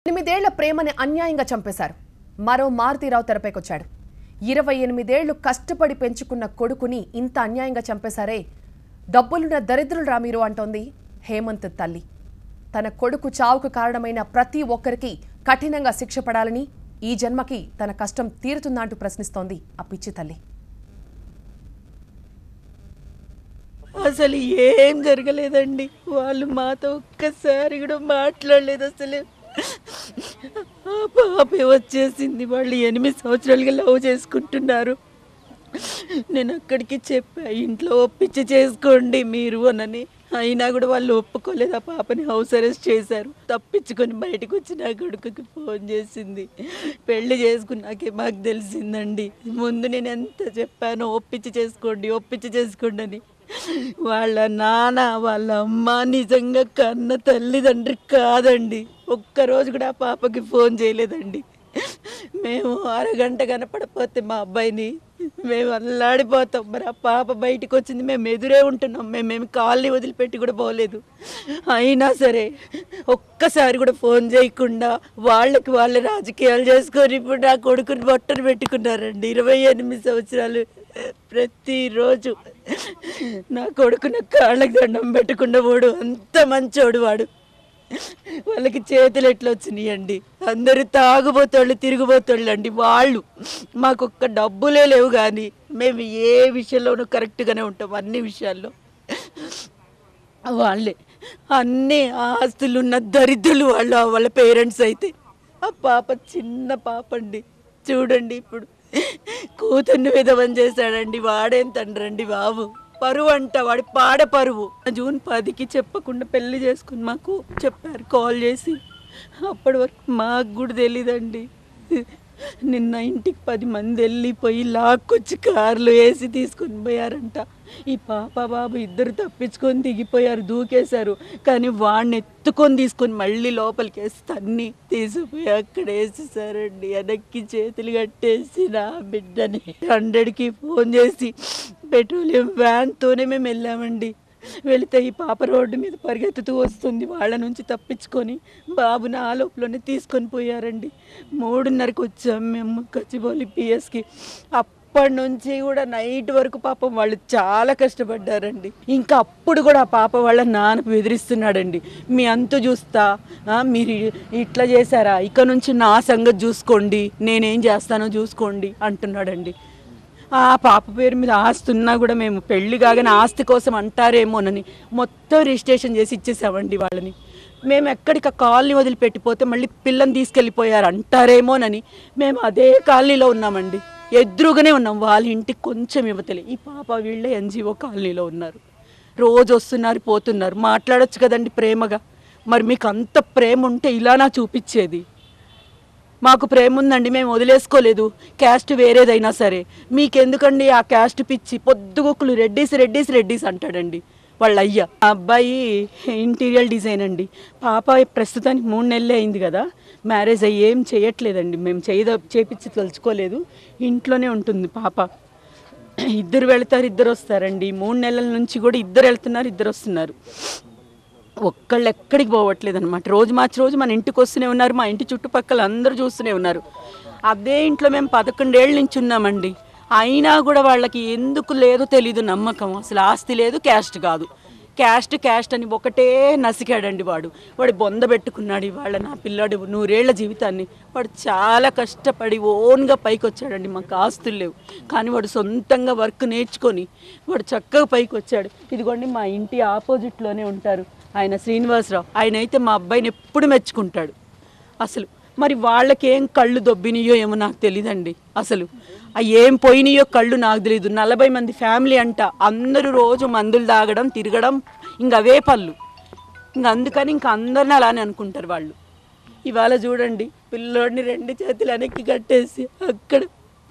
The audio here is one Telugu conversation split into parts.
ఎనిమిదేళ్ల ప్రేమని అన్యాయంగా చంపేశారు మరో మారుతీరావు తెరపైకొచ్చాడు ఇరవై ఎనిమిదేళ్లు కష్టపడి పెంచుకున్న కొడుకుని ఇంత అన్యాయంగా చంపేశారే డబ్బులున్న దరిద్రులు రా మీరు అంటోంది హేమంత్ తల్లి తన కొడుకు చావుకు కారణమైన ప్రతి ఒక్కరికి కఠినంగా శిక్ష పడాలని ఈ జన్మకి తన కష్టం తీరుతుందా అంటూ ప్రశ్నిస్తోంది ఆ పిచ్చి తల్లి అసలు ఏం జరగలేదండి వాళ్ళు మాతో ఒక్కసారి కూడా మాట్లాడలేదు అసలు ఆ పాపే వచ్చేసింది వాళ్ళు ఎనిమిది సంవత్సరాలుగా లవ్ చేసుకుంటున్నారు నేను అక్కడికి చెప్పా ఇంట్లో ఒప్పించి చేసుకోండి మీరు అనని అయినా కూడా వాళ్ళు ఒప్పుకోలేదు ఆ పాపని హౌస్ అరెస్ట్ చేశారు తప్పించుకొని బయటకు వచ్చి నా కొడుకుకి ఫోన్ చేసింది పెళ్లి చేసుకున్నాకే మాకు తెలిసిందండి ముందు నేను ఎంత చెప్పానో ఒప్పించి చేసుకోండి ఒప్పించి చేసుకోండి అని వాళ్ళ నాన్న వాళ్ళ అమ్మ నిజంగా కన్న తల్లిదండ్రి కాదండి ఒక్కరోజు కూడా ఆ పాపకి ఫోన్ చేయలేదండి మేము అరగంట కనపడపోతే మా అబ్బాయిని మేము అల్లాడిపోతాం మరి ఆ పాప బయటికి వచ్చింది మేము ఎదురే ఉంటున్నాం మేమేమి కాలనీ వదిలిపెట్టి కూడా పోలేదు అయినా సరే ఒక్కసారి కూడా ఫోన్ చేయకుండా వాళ్ళకి వాళ్ళ రాజకీయాలు చేసుకొని ఇప్పుడు నా కొడుకుని బొట్టను పెట్టుకున్నారండి ఇరవై ఎనిమిది సంవత్సరాలు ప్రతిరోజు నా కొడుకు నా కాళ్ళకి దండం పెట్టకుండా పోడు అంత మంచోడు వాడు వాళ్ళకి చేతులు ఎట్లా వచ్చినాయండి అందరూ తాగుబోతోళ్ళు తిరిగిపోతోళ్ళు అండి వాళ్ళు మాకు ఒక్క డబ్బులే లేవు కానీ మేము ఏ విషయంలోనూ కరెక్ట్గానే ఉంటాం అన్ని విషయాల్లో వాళ్ళే అన్ని ఆస్తులు ఉన్న దరిద్రులు వాళ్ళు వాళ్ళ పేరెంట్స్ అయితే ఆ పాప చిన్న పాప అండి చూడండి ఇప్పుడు కూతుర్ని విధవని చేశాడండి వాడేం తండ్రండి బాబు పరువు అంట వాడి పాడ పరువు జూన్ పదికి చెప్పకుండా పెళ్లి చేసుకుని మాకు చెప్పారు కాల్ చేసి అప్పటి వరకు మాకు కూడా తెలీదండి నిన్న ఇంటికి పది మంది వెళ్ళిపోయి లాక్కొచ్చి కార్లు వేసి తీసుకొని పోయారంట ఈ పాప బాబు ఇద్దరు తప్పించుకొని దిగిపోయారు దూకేశారు కానీ వాడిని ఎత్తుకొని తీసుకొని మళ్ళీ లోపలికి వేసి తన్ని తీసిపోయి అక్కడ వేసేసారండి వెనక్కి చేతులు కట్టేసి నా బిడ్డని హండ్రెడ్కి ఫోన్ చేసి పెట్రోలియం వ్యాన్తోనే మేము వెళ్ళామండి వెళితే ఈ పాప రోడ్డు మీద పరిగెత్తుతూ వస్తుంది వాళ్ళ నుంచి తప్పించుకొని బాబుని ఆ లోపలనే తీసుకొని పోయారండి మూడున్నరకు వచ్చాం మేము కచ్చిబౌలి పిఎస్కి అప్పటి నుంచి కూడా నైట్ వరకు పాపం వాళ్ళు చాలా కష్టపడ్డారండి ఇంకా అప్పుడు కూడా ఆ పాప వాళ్ళ నాన్న బెదిరిస్తున్నాడండి మీ అంతు చూస్తా ఆ, మీరు ఇట్లా చేశారా ఇక నుంచి నా సంగతి చూసుకోండి నేనేం చేస్తానో చూసుకోండి అంటున్నాడండి ఆ పాప పేరు మీద ఆస్తి ఉన్నా కూడా మేము పెళ్లి కాగానే ఆస్తి కోసం అంటారేమోనని మొత్తం రిజిస్ట్రేషన్ చేసి ఇచ్చేసామండి వాళ్ళని మేము ఎక్కడికి ఆ కాలనీ వదిలిపెట్టిపోతే మళ్ళీ పిల్లని తీసుకెళ్ళిపోయారు అంటారేమోనని మేము అదే కాలనీలో ఉన్నామండి ఎదురుగానే ఉన్నాం వాళ్ళ ఇంటికి కొంచెం ఇవ్వతలే ఈ పాప వీళ్ళే ఎన్జిఓ కాలనీలో ఉన్నారు రోజు వస్తున్నారు పోతున్నారు మాట్లాడొచ్చు కదండి ప్రేమగా మరి మీకు అంత ప్రేమ ఉంటే ఇలానా చూపించేది మాకు ప్రేమ ఉందండి మేము వదిలేసుకోలేదు క్యాస్ట్ వేరేదైనా సరే మీకెందుకండి ఆ క్యాస్ట్ పిచ్చి పొద్దుగొక్కులు రెడ్డీస్ రెడ్డీస్ రెడ్డీస్ అంటాడండి వాళ్ళ అయ్య ఆ అబ్బాయి ఇంటీరియర్ డిజైన్ అండి పాప ప్రస్తుతానికి మూడు నెలలే అయింది కదా మ్యారేజ్ అయ్యి ఏం చేయట్లేదండి మేము చేయద చేపించి తలుచుకోలేదు ఇంట్లోనే ఉంటుంది పాప ఇద్దరు వెళ్తారు ఇద్దరు వస్తారండి మూడు నెలల నుంచి కూడా ఇద్దరు వెళ్తున్నారు ఇద్దరు వస్తున్నారు ఒక్కళ్ళు ఎక్కడికి పోవట్లేదు అనమాట రోజు మార్చి రోజు మన ఇంటికి వస్తూనే ఉన్నారు మా ఇంటి చుట్టుపక్కల అందరూ చూస్తూనే ఉన్నారు అదే ఇంట్లో మేము పదకొండేళ్ళ నుంచి ఉన్నామండి అయినా కూడా వాళ్ళకి ఎందుకు లేదో తెలీదు నమ్మకం అసలు ఆస్తి లేదు క్యాస్ట్ కాదు క్యాస్ట్ క్యాస్ట్ అని ఒకటే నసికాడండి వాడు వాడు బొంద పెట్టుకున్నాడు ఇవాళ నా పిల్లాడు నూరేళ్ల జీవితాన్ని వాడు చాలా కష్టపడి ఓన్గా పైకి వచ్చాడండి మాకు ఆస్తులు లేవు కానీ వాడు సొంతంగా వర్క్ నేర్చుకొని వాడు చక్కగా పైకి వచ్చాడు ఇదిగోండి మా ఇంటి ఆపోజిట్లోనే ఉంటారు ఆయన శ్రీనివాసరావు ఆయన అయితే మా అబ్బాయిని ఎప్పుడు మెచ్చుకుంటాడు అసలు మరి వాళ్ళకి ఏం కళ్ళు దొబ్బినాయో ఏమో నాకు తెలియదండి అసలు ఆ ఏం పోయినాయో కళ్ళు నాకు తెలియదు నలభై మంది ఫ్యామిలీ అంట అందరూ రోజు మందులు తాగడం తిరగడం ఇంక అవే పళ్ళు ఇంక అందుకని ఇంక అందరిని అలానే అనుకుంటారు వాళ్ళు ఇవాళ చూడండి పిల్లోడిని రెండు చేతులు వెనక్కి కట్టేసి అక్కడ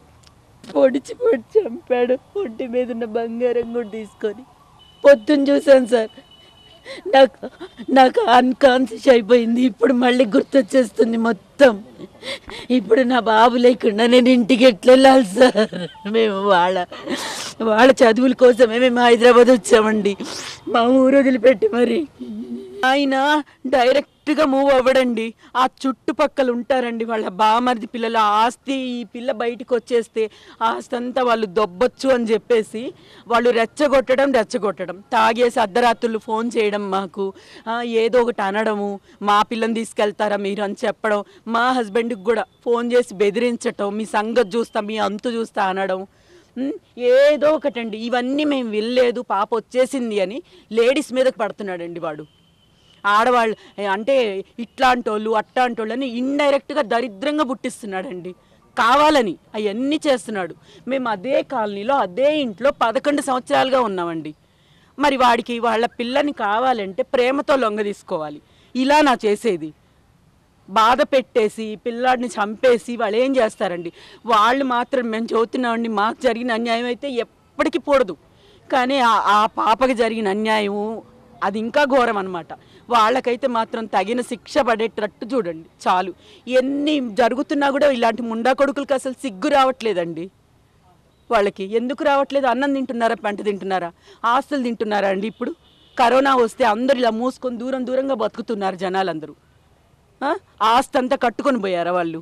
పొడిచి పొడి చంపాడు ఒంటి మీద ఉన్న బంగారం కూడా తీసుకొని పొద్దున్న చూశాను సార్ నాకు నాకు అన్కాన్షియస్ అయిపోయింది ఇప్పుడు మళ్ళీ గుర్తొచ్చేస్తుంది మొత్తం ఇప్పుడు నా బాబు లేకుండా నేను ఇంటికి ఎట్లా వెళ్ళాలి సార్ మేము వాళ్ళ వాళ్ళ చదువుల కోసమే మేము హైదరాబాద్ వచ్చామండి మా ఊరు వదిలిపెట్టి మరి ఆయన డైరెక్ట్ ఫాస్ట్గా మూవ్ అవ్వడండి ఆ చుట్టుపక్కల ఉంటారండి వాళ్ళ బామర్ది పిల్లల ఆస్తి ఈ పిల్ల బయటికి వచ్చేస్తే ఆస్తి అంతా వాళ్ళు దొబ్బొచ్చు అని చెప్పేసి వాళ్ళు రెచ్చగొట్టడం రెచ్చగొట్టడం తాగేసి అర్ధరాత్రులు ఫోన్ చేయడం మాకు ఆ, ఏదో ఒకటి అనడము మా పిల్లని తీసుకెళ్తారా మీరు అని చెప్పడం మా హస్బెండ్కి కూడా ఫోన్ చేసి బెదిరించటం మీ సంగతి చూస్తా మీ అంతు చూస్తా అనడం ఉమ్, ఏదో ఒకటండి ఇవన్నీ మేము వెళ్ళలేదు పాప వచ్చేసింది అని లేడీస్ మీదకి పడుతున్నాడండి వాడు ఆడవాళ్ళు ఏ, అంటే ఇట్లాంటోళ్ళు అట్లాంటోళ్ళు అని ఇండైరెక్ట్గా దరిద్రంగా పుట్టిస్తున్నాడండి కావాలని అవన్నీ చేస్తున్నాడు మేము అదే కాలనీలో అదే ఇంట్లో పదకొండు సంవత్సరాలుగా ఉన్నామండి మరి వాడికి వాళ్ళ పిల్లని కావాలంటే ప్రేమతో లొంగ తీసుకోవాలి ఇలా నా చేసేది బాధ పెట్టేసి పిల్లాడిని చంపేసి వాళ్ళు ఏం చేస్తారండి వాళ్ళు మాత్రం మేము చదువుతున్నామండి మాకు జరిగిన అన్యాయం అయితే ఎప్పటికీ పోడదు కానీ ఆ- ఆ పాపకి జరిగిన అన్యాయము అది ఇంకా ఘోరం అనమాట వాళ్ళకైతే మాత్రం తగిన శిక్ష పడేటట్టు చూడండి చాలు ఎన్ని జరుగుతున్నా కూడా ఇలాంటి ముండా కొడుకులకి అసలు సిగ్గు రావట్లేదండి వాళ్ళకి ఎందుకు రావట్లేదు అన్నం తింటున్నారా పంట తింటున్నారా ఆస్తులు తింటున్నారా అండి ఇప్పుడు కరోనా వస్తే అందరు ఇలా మూసుకొని దూరం దూరంగా బతుకుతున్నారు జనాలందరూ ఆ? ఆస్తి అంతా కట్టుకొని పోయారా వాళ్ళు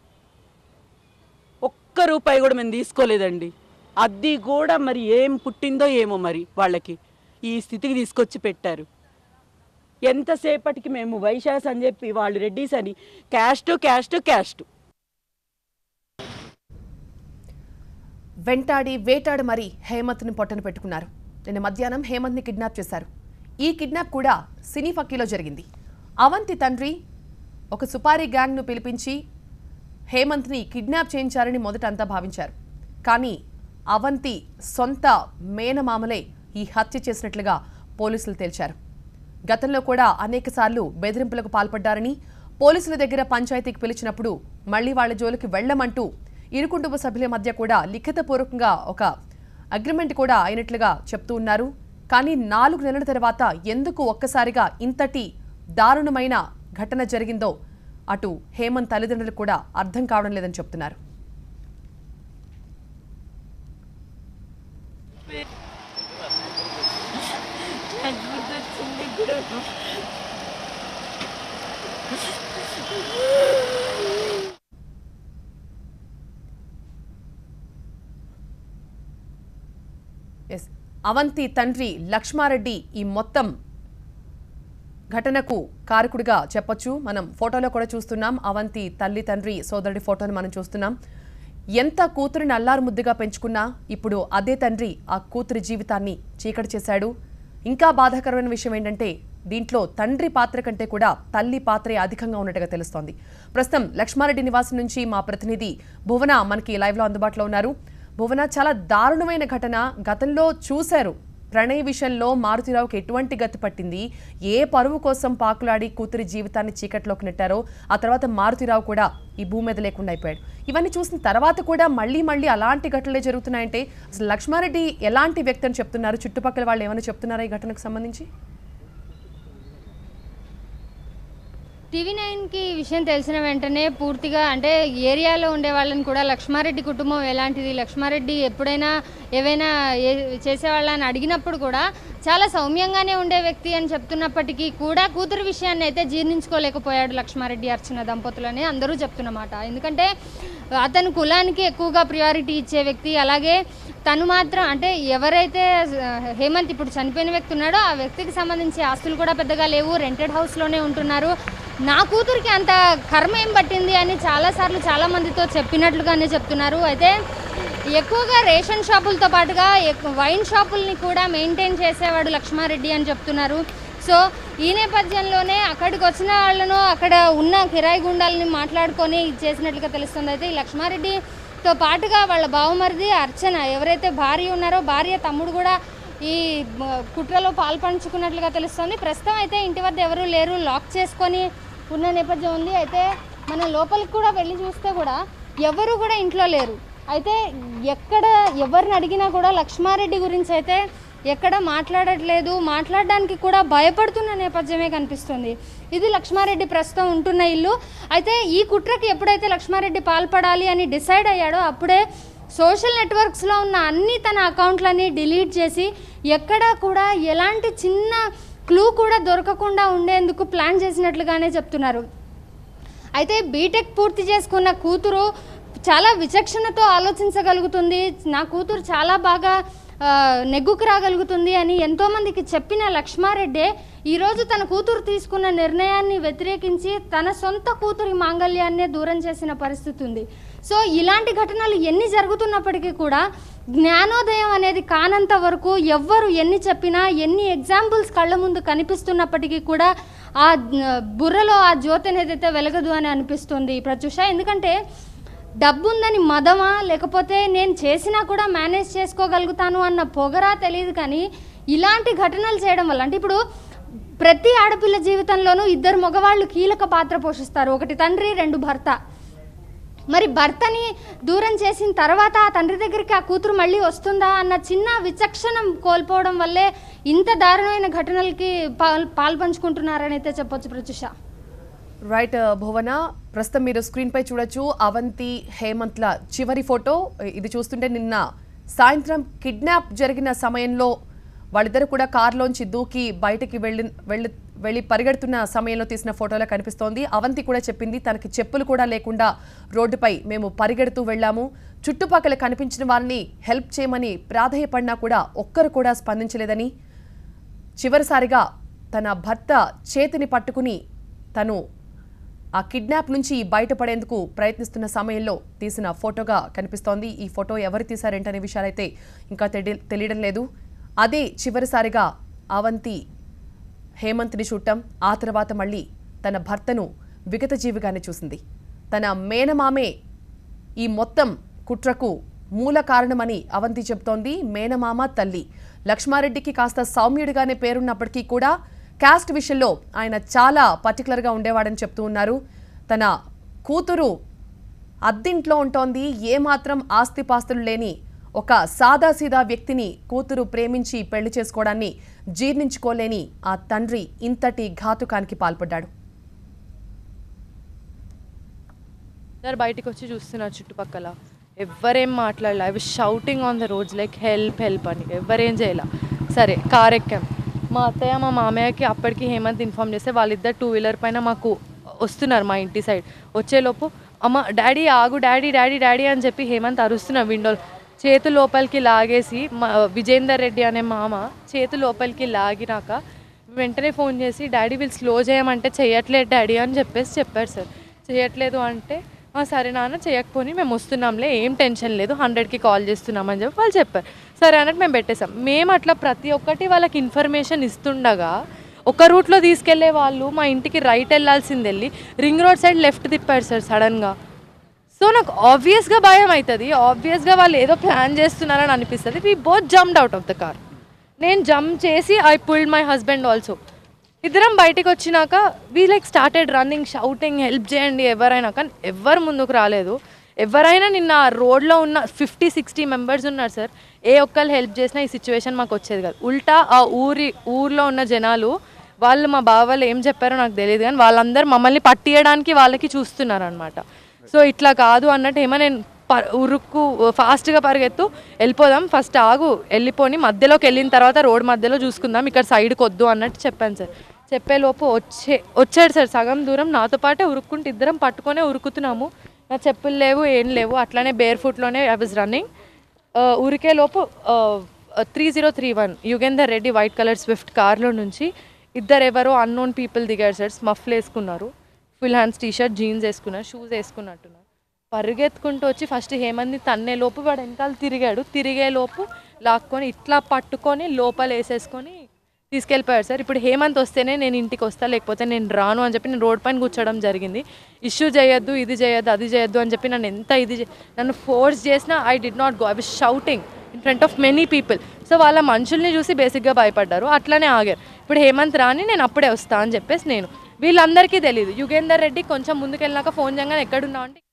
ఒక్క రూపాయి కూడా మేము తీసుకోలేదండి అది కూడా మరి ఏం పుట్టిందో ఏమో మరి వాళ్ళకి ఈ స్థితికి తీసుకొచ్చి పెట్టారు ఎంతసేపటికి మేము వైశాస్ అని చెప్పి వాళ్ళు రెడ్డిస్ అని క్యాస్ట్ క్యాస్ట్ క్యాస్ట్ వెంటాడి వేటాడి మరీ హేమంత్ని పొట్టన పెట్టుకున్నారు నిన్న మధ్యాహ్నం హేమంత్ని కిడ్నాప్ చేశారు ఈ కిడ్నాప్ కూడా సినీ ఫక్కీలో జరిగింది అవంతి తండ్రి ఒక సుపారీ గ్యాంగ్ను పిలిపించి హేమంత్ని కిడ్నాప్ చేయించారని మొదట అంతా భావించారు కానీ అవంతి సొంత మేనమామలే ఈ హత్య చేసినట్లుగా పోలీసులు తేల్చారు గతంలో కూడా అనేకసార్లు బెదిరింపులకు పాల్పడ్డారని పోలీసుల దగ్గర పంచాయతీకి పిలిచినప్పుడు మళ్లీ వాళ్ళ జోలికి వెళ్లమంటూ ఇరు కుటుంబ సభ్యుల మధ్య కూడా లిఖితపూర్వకంగా ఒక అగ్రిమెంట్ కూడా అయినట్లుగా చెప్తూ ఉన్నారు కానీ నాలుగు నెలల తర్వాత ఎందుకు ఒక్కసారిగా ఇంతటి దారుణమైన ఘటన జరిగిందో అటు హేమంత్ తల్లిదండ్రులకు కూడా అర్థం కావడం లేదని చెప్తున్నారు ఎస్ అవంతి తండ్రి లక్ష్మారెడ్డి ఈ మొత్తం ఘటనకు కారకుడిగా చెప్పొచ్చు మనం ఫోటోలో కూడా చూస్తున్నాం అవంతి తల్లి తండ్రి సోదరుడి ఫోటోను మనం చూస్తున్నాం ఎంత కూతురిని అల్లారు ముద్దుగా పెంచుకున్నా ఇప్పుడు అదే తండ్రి ఆ కూతురి జీవితాన్ని చీకటి చేశాడు ఇంకా బాధాకరమైన విషయం ఏంటంటే దీంట్లో తండ్రి పాత్ర కంటే కూడా తల్లి పాత్రే అధికంగా ఉన్నట్టుగా తెలుస్తోంది ప్రస్తుతం లక్ష్మారెడ్డి నివాసం నుంచి మా ప్రతినిధి భువన మనకి లైవ్లో అందుబాటులో ఉన్నారు భువన చాలా దారుణమైన ఘటన గతంలో చూశారు ప్రణయ్ విషయంలో మారుతిరావుకి ఎటువంటి గతి పట్టింది ఏ పరువు కోసం పాకులాడి కూతురి జీవితాన్ని చీకట్లోకి నెట్టారో ఆ తర్వాత మారుతిరావు కూడా ఈ భూమి మీద లేకుండా అయిపోయాడు ఇవన్నీ చూసిన తర్వాత కూడా మళ్ళీ మళ్ళీ అలాంటి ఘటనలే జరుగుతున్నాయంటే అసలు లక్ష్మారెడ్డి ఎలాంటి వ్యక్తి అని చెప్తున్నారు చుట్టుపక్కల వాళ్ళు ఏమైనా చెప్తున్నారా ఈ ఘటనకు సంబంధించి టీవీ నైన్కి ఈ విషయం తెలిసిన వెంటనే పూర్తిగా అంటే ఏరియాలో ఉండే వాళ్ళని కూడా లక్ష్మారెడ్డి కుటుంబం ఎలాంటిది లక్ష్మారెడ్డి ఎప్పుడైనా ఏవైనా ఏ చేసేవాళ్ళని అడిగినప్పుడు కూడా చాలా సౌమ్యంగానే ఉండే వ్యక్తి అని చెప్తున్నప్పటికీ కూడా కూతురు విషయాన్ని అయితే జీర్ణించుకోలేకపోయాడు లక్ష్మారెడ్డి అర్చన దంపతులని అందరూ చెప్తున్నమాట ఎందుకంటే అతను కులానికి ఎక్కువగా ప్రియారిటీ ఇచ్చే వ్యక్తి అలాగే తను మాత్రం అంటే ఎవరైతే ఆ, హేమంత్ ఇప్పుడు చనిపోయిన వ్యక్తి ఉన్నాడో ఆ వ్యక్తికి సంబంధించి ఆస్తులు కూడా పెద్దగా లేవు రెంటెడ్ హౌస్లోనే ఉంటున్నారు నా కూతురికి అంత కర్మ ఏం పట్టింది అని చాలాసార్లు చాలా మందితో చెప్పినట్లుగానే చెప్తున్నారు అయితే ఎక్కువగా రేషన్ షాపులతో పాటుగా ఎక్కు- వైన్ షాపుల్ని కూడా మెయింటైన్ చేసేవాడు లక్ష్మారెడ్డి అని చెప్తున్నారు సో ఈ నేపథ్యంలోనే అక్కడికి వచ్చిన వాళ్ళను అక్కడ ఉన్న కిరాయి గుండాలని మాట్లాడుకొని ఇది చేసినట్లుగా తెలుస్తుంది అయితే ఈ లక్ష్మారెడ్డితో పాటుగా వాళ్ళ బావమరిది అర్చన ఎవరైతే భార్య ఉన్నారో భార్య తమ్ముడు కూడా ఈ మ, కుట్రలో పాల్పంచుకున్నట్లుగా తెలుస్తుంది ప్రస్తుతం అయితే ఇంటి వద్ద ఎవరూ లేరు లాక్ చేసుకొని ఉన్న నేపథ్యం ఉంది అయితే మనం లోపలికి కూడా వెళ్ళి చూస్తే కూడా ఎవరు కూడా ఇంట్లో లేరు అయితే ఎక్కడ ఎవరిని అడిగినా కూడా లక్ష్మారెడ్డి గురించి అయితే ఎక్కడ మాట్లాడట్లేదు మాట్లాడడానికి కూడా భయపడుతున్న నేపథ్యమే కనిపిస్తుంది ఇది లక్ష్మారెడ్డి ప్రస్తుతం ఉంటున్న ఇల్లు అయితే ఈ కుట్రకి ఎప్పుడైతే లక్ష్మారెడ్డి పాల్పడాలి అని డిసైడ్ అయ్యాడో అప్పుడే సోషల్ నెట్వర్క్స్లో ఉన్న అన్ని తన అకౌంట్లని డిలీట్ చేసి ఎక్కడా కూడా ఎలాంటి చిన్న క్లూ కూడా దొరకకుండా ఉండేందుకు ప్లాన్ చేసినట్లుగానే చెప్తున్నారు అయితే బీటెక్ పూర్తి చేసుకున్న కూతురు చాలా విచక్షణతో ఆలోచించగలుగుతుంది నా కూతురు చాలా బాగా ఆ, నెగ్గుకు రాగలుగుతుంది అని ఎంతోమందికి చెప్పిన లక్ష్మారెడ్డే ఈరోజు తన కూతురు తీసుకున్న నిర్ణయాన్ని వ్యతిరేకించి తన సొంత కూతురి మాంగళ్యాన్నే దూరం చేసిన పరిస్థితి ఉంది సో ఇలాంటి ఘటనలు ఎన్ని జరుగుతున్నప్పటికీ కూడా జ్ఞానోదయం అనేది కానంత వరకు ఎవ్వరు ఎన్ని చెప్పినా ఎన్ని ఎగ్జాంపుల్స్ కళ్ళ ముందు కనిపిస్తున్నప్పటికీ కూడా ఆ జ్ఞ- బుర్రలో ఆ జ్యోతి అనేది వెలగదు అని అనిపిస్తుంది ప్రత్యూష ఎందుకంటే డబ్బు ఉందని మదమా లేకపోతే నేను చేసినా కూడా మేనేజ్ చేసుకోగలుగుతాను అన్న పొగరా తెలియదు కానీ ఇలాంటి ఘటనలు చేయడం వల్ల అంటే ఇప్పుడు ప్రతి ఆడపిల్ల జీవితంలోనూ ఇద్దరు మగవాళ్ళు కీలక పాత్ర పోషిస్తారు ఒకటి తండ్రి రెండు భర్త మరి భర్తని దూరం చేసిన తర్వాత ఆ తండ్రి దగ్గరికి ఆ కూతురు మళ్ళీ వస్తుందా అన్న చిన్న విచక్షణం కోల్పోవడం వల్లే ఇంత దారుణమైన ఘటనలకి పాల్ పాల్పంచుకుంటున్నారని అయితే చెప్పొచ్చు ప్రత్యుష రైట్ భువన ప్రస్తుతం మీరు స్క్రీన్ పై చూడొచ్చు అవంతి హేమంత్ల చివరి ఫోటో ఇది చూస్తుంటే నిన్న సాయంత్రం కిడ్నాప్ జరిగిన సమయంలో వాళ్ళిద్దరు కూడా కారులోంచి దూకి బయటికి వెళ్ళి వెళ్ళి వెళ్ళి పరిగెడుతున్న సమయంలో తీసిన ఫోటోలో కనిపిస్తోంది అవంతి కూడా చెప్పింది తనకి చెప్పులు కూడా లేకుండా రోడ్డుపై మేము పరిగెడుతూ వెళ్ళాము చుట్టుపక్కల కనిపించిన వారిని హెల్ప్ చేయమని ప్రాధేయపడినా కూడా ఒక్కరు కూడా స్పందించలేదని చివరిసారిగా తన భర్త చేతిని పట్టుకుని తను ఆ కిడ్నాప్ నుంచి బయటపడేందుకు ప్రయత్నిస్తున్న సమయంలో తీసిన ఫోటోగా కనిపిస్తోంది ఈ ఫోటో ఎవరు తీశారేంటనే విషయాలైతే ఇంకా తెలి- తెలియడం లేదు అదే చివరిసారిగా అవంతి హేమంత్ని చూడటం ఆ తర్వాత మళ్ళీ తన భర్తను విగతజీవిగానే చూసింది తన మేనమామే ఈ మొత్తం కుట్రకు మూల కారణమని అవంతి చెబుతోంది మేనమామ తల్లి లక్ష్మారెడ్డికి కాస్త సౌమ్యుడిగానే పేరున్నప్పటికీ కూడా క్యాస్ట్ విషయంలో ఆయన చాలా పర్టికులర్గా ఉండేవాడని చెప్తూ ఉన్నారు తన కూతురు అద్దింట్లో ఉంటోంది ఏమాత్రం ఆస్తిపాస్తులు లేని ఒక సాదాసీదా వ్యక్తిని కూతురు ప్రేమించి పెళ్లి చేసుకోవడాన్ని జీర్ణించుకోలేని ఆ తండ్రి ఇంతటి ఘాతుకానికి పాల్పడ్డాడు అందరు బయటికి వచ్చి చూస్తున్నారు చుట్టుపక్కల ఎవ్వరేం మాట్లాడలే I was shouting on the roads like help help అని ఎవ్వరేం చేయాల సరే కార్ ఎక్కాం మా అత్తయ్య మా మామయ్యకి అప్పటికి హేమంత్ ఇన్ఫామ్ చేస్తే వాళ్ళిద్దరు టూ వీలర్ పైన మాకు వస్తున్నారు మా ఇంటి సైడ్ వచ్చేలోపు అమ్మ డాడీ ఆగు డాడీ డాడీ డాడీ అని చెప్పి హేమంత్ అరుస్తున్నారు విండో చేతు లోపలికి లాగేసి మా విజేందర్ రెడ్డి అనే మామ చేతు లోపలికి లాగినాక వెంటనే ఫోన్ చేసి డాడీ వీళ్ళు స్లో చేయమంటే చేయట్లేదు డాడీ అని చెప్పేసి చెప్పారు సార్ చేయట్లేదు అంటే "ఆ, సరే నాన్న చేయకపోని మేము వస్తున్నాంలే ఏం టెన్షన్ లేదు హండ్రెడ్కి కాల్ చేస్తున్నామని చెప్పి వాళ్ళు చెప్పారు సరే అన్నట్టు మేము పెట్టేసాం మేము అట్లా ప్రతి ఒక్కటి వాళ్ళకి ఇన్ఫర్మేషన్ ఇస్తుండగా ఒక రూట్లో తీసుకెళ్లే వాళ్ళు మా ఇంటికి రైట్ వెళ్ళాల్సింది వెళ్ళి రింగ్ రోడ్ సైడ్ లెఫ్ట్ తిప్పారు సార్ సడన్గా సో నాకు ఆబ్వియస్గా భయం అవుతుంది ఆబ్వియస్గా వాళ్ళు ఏదో ప్లాన్ చేస్తున్నారని అనిపిస్తుంది we both jumped out of the car నేను జంప్ చేసి I pulled my husband also ఇద్దరం బయటికి వచ్చినాక we like started running shouting help చేయండి ఎవరైనా కానీ ఎవ్వరు ముందుకు రాలేదు ఎవరైనా నిన్న ఆ రోడ్లో ఉన్న ఫిఫ్టీ సిక్స్టీ మెంబర్స్ ఉన్నారు సార్ ఏ ఒక్కరు హెల్ప్ చేసినా ఈ సిచ్యువేషన్ మాకు వచ్చేది కాదు ఉల్టా ఆ ఊరి ఊర్లో ఉన్న జనాలు వాళ్ళు మా బావ వాళ్ళు ఏం చెప్పారో నాకు తెలియదు కానీ వాళ్ళందరూ మమ్మల్ని పట్టియడానికి వాళ్ళకి చూస్తున్నారు అనమాట సో ఇట్లా కాదు అన్నట్టు ఏమో నేను ప- ఉరుక్కు ఫాస్ట్గా పరిగెత్తు వెళ్ళిపోదాం ఫస్ట్ ఆగు వెళ్ళిపోని మధ్యలోకి వెళ్ళిన తర్వాత రోడ్ మధ్యలో చూసుకుందాం ఇక్కడ సైడ్కి వద్దు అన్నట్టు చెప్పాను సార్ చెప్పేలోపు వచ్చే వచ్చాడు సార్ సగం దూరం నాతో పాటే ఉరుక్కుంటూ ఇద్దరం పట్టుకొనే ఉరుకుతున్నాము నా చెప్పులు లేవు ఏం లేవు అట్లానే బేర్ ఫుట్లోనే ఐ వాజ్ రన్నింగ్ ఊరికే లోపు three zero three one Yugender Reddy white colour Swift కార్లో నుంచి ఇద్దరు ఎవరో అన్నోన్ పీపుల్ దిగారు సార్ స్మఫ్లు వేసుకున్నారు full hands T shirt jeans వేసుకున్నారు షూస్ వేసుకున్నట్టున్నారు పరిగెత్తుకుంటూ వచ్చి ఫస్ట్ హేమంత్ని తన్నే లోపు వాడు వెనకాల తిరిగాడు తిరిగే లోపు లాక్కొని ఇట్లా పట్టుకొని లోపల వేసేసుకొని తీసుకెళ్ళిపోయాడు సార్ ఇప్పుడు హేమంత్ వస్తేనే నేను ఇంటికి వస్తా లేకపోతే నేను రాను అని చెప్పి నేను రోడ్ పైన కూర్చోవడం జరిగింది ఇష్యూ చేయొద్దు ఇది చేయొద్దు అది చేయొద్దు అని చెప్పి నన్ను ఎంత ఇది చే- నన్ను ఫోర్స్ చేసినా I did not go I was shouting in front of many people so వాళ్ళ మనుషుల్ని చూసి బేసిక్గా భయపడ్డారు అట్లనే ఆగారు ఇప్పుడు హేమంత్ రాని నేను అప్పుడే వస్తా అని చెప్పేసి నేను వీళ్ళందరికీ తెలియదు యుగేందర్ రెడ్డి కొంచెం ముందుకెళ్ళినాక ఫోన్ చేయగానే ఎక్కడున్నావు అంటే